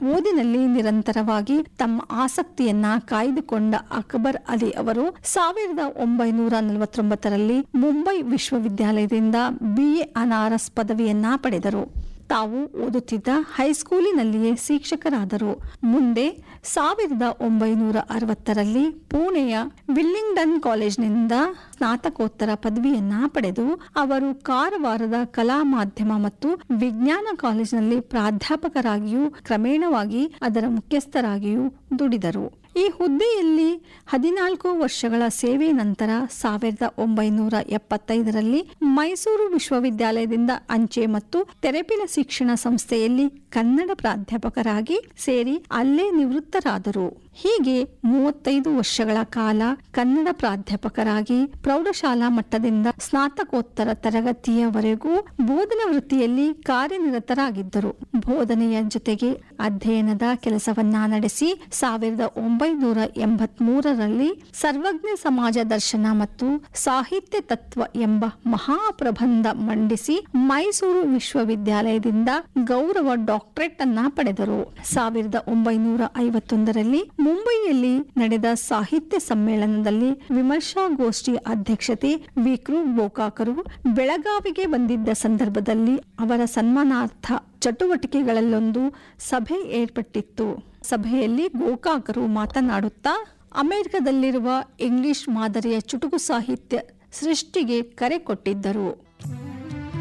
ಓದಿನಲ್ಲಿ ನಿರಂತರವಾಗಿ ತಮ್ಮ ಆಸಕ್ತಿಯನ್ನ ಕಾಯ್ದುಕೊಂಡ ಅಕ್ಬರ್ ಅಲಿ ಅವರು ಸಾವಿರದ ಒಂಬೈನೂರ ನಲವತ್ತೊಂಬತ್ತರಲ್ಲಿ ಮುಂಬೈ ವಿಶ್ವವಿದ್ಯಾಲಯದಿಂದ ಬಿಎ ಅನಾರಸ್ ಪದವಿಯನ್ನ ಪಡೆದರು ತಾವು ಓದುತ್ತಿದ್ದ ಹೈಸ್ಕೂಲಿನಲ್ಲಿಯೇ ಶಿಕ್ಷಕರಾದರು ಮುಂದೆ ಸಾವಿರದ ಒಂಬೈನೂರ ಅರವತ್ತರಲ್ಲಿ ಪುಣೆಯ ವಿಲ್ಲಿಂಗ್ಡನ್ ಕಾಲೇಜಿನಿಂದ ಸ್ನಾತಕೋತ್ತರ ಪದವಿಯನ್ನ ಪಡೆದು ಅವರು ಕಾರವಾರದ ಕಲಾ ಮಾಧ್ಯಮ ಮತ್ತು ವಿಜ್ಞಾನ ಕಾಲೇಜಿನಲ್ಲಿ ಪ್ರಾಧ್ಯಾಪಕರಾಗಿಯೂ ಕ್ರಮೇಣವಾಗಿ ಅದರ ಮುಖ್ಯಸ್ಥರಾಗಿಯೂ ದುಡಿದರು ಈ ಹುದ್ದೆಯಲ್ಲಿ ಹದಿನಾಲ್ಕು ವರ್ಷಗಳ ಸೇವೆ ನಂತರ ಸಾವಿರದ ಒಂಬೈನೂರ ಎಪ್ಪತ್ತೈದರಲ್ಲಿ ಮೈಸೂರು ವಿಶ್ವವಿದ್ಯಾಲಯದಿಂದ ಅಂಚೆ ಮತ್ತು ತೆರೆಪಿನ ಶಿಕ್ಷಣ ಸಂಸ್ಥೆಯಲ್ಲಿ ಕನ್ನಡ ಪ್ರಾಧ್ಯಾಪಕರಾಗಿ ಸೇರಿ ಅಲ್ಲೇ ನಿವೃತ್ತರಾದರು ಹೀಗೆ ಮೂವತ್ತೈದು ವರ್ಷಗಳ ಕಾಲ ಕನ್ನಡ ಪ್ರಾಧ್ಯಾಪಕರಾಗಿ ಪ್ರೌಢಶಾಲಾ ಮಟ್ಟದಿಂದ ಸ್ನಾತಕೋತ್ತರ ತರಗತಿಯವರೆಗೂ ಬೋಧನಾ ವೃತ್ತಿಯಲ್ಲಿ ಕಾರ್ಯನಿರತರಾಗಿದ್ದರು ಬೋಧನೆಯ ಜೊತೆಗೆ ಅಧ್ಯಯನದ ಕೆಲಸವನ್ನ ನಡೆಸಿ ಸಾವಿರದ ಒಂಬೈನೂರ ಎಂಬತ್ಮೂರರಲ್ಲಿ ಸರ್ವಜ್ಞ ಸಮಾಜ ದರ್ಶನ ಮತ್ತು ಸಾಹಿತ್ಯ ತತ್ವ ಎಂಬ ಮಹಾಪ್ರಬಂಧ ಮಂಡಿಸಿ ಮೈಸೂರು ವಿಶ್ವವಿದ್ಯಾಲಯದಿಂದ ಗೌರವ ಡಾಕ್ಟರೇಟ್ ಅನ್ನ ಪಡೆದರು ಸಾವಿರದ ಒಂಬೈನೂರ ಐವತ್ತೊಂದರಲ್ಲಿ ಮುಂಬೈಯಲ್ಲಿ ನಡೆದ ಸಾಹಿತ್ಯ ಸಮ್ಮೇಳನದಲ್ಲಿ ವಿಮರ್ಶಾಗೋಷ್ಠಿ ಅಧ್ಯಕ್ಷತೆ ವಿಕ್ರು ಗೋಕಾಕರು ಬೆಳಗಾವಿಗೆ ಬಂದಿದ್ದ ಸಂದರ್ಭದಲ್ಲಿ ಅವರ ಸನ್ಮಾನಾರ್ಥ ಚಟುವಟಿಕೆಗಳಲ್ಲೊಂದು ಸಭೆ ಏರ್ಪಟ್ಟಿತ್ತು ಸಭೆಯಲ್ಲಿ ಗೋಕಾಕರು ಮಾತನಾಡುತ್ತಾ ಅಮೆರಿಕದಲ್ಲಿರುವ ಇಂಗ್ಲಿಷ್ ಮಾದರಿಯ ಚುಟುಕು ಸಾಹಿತ್ಯ ಸೃಷ್ಟಿಗೆ ಕರೆ ಕೊಟ್ಟಿದ್ದರು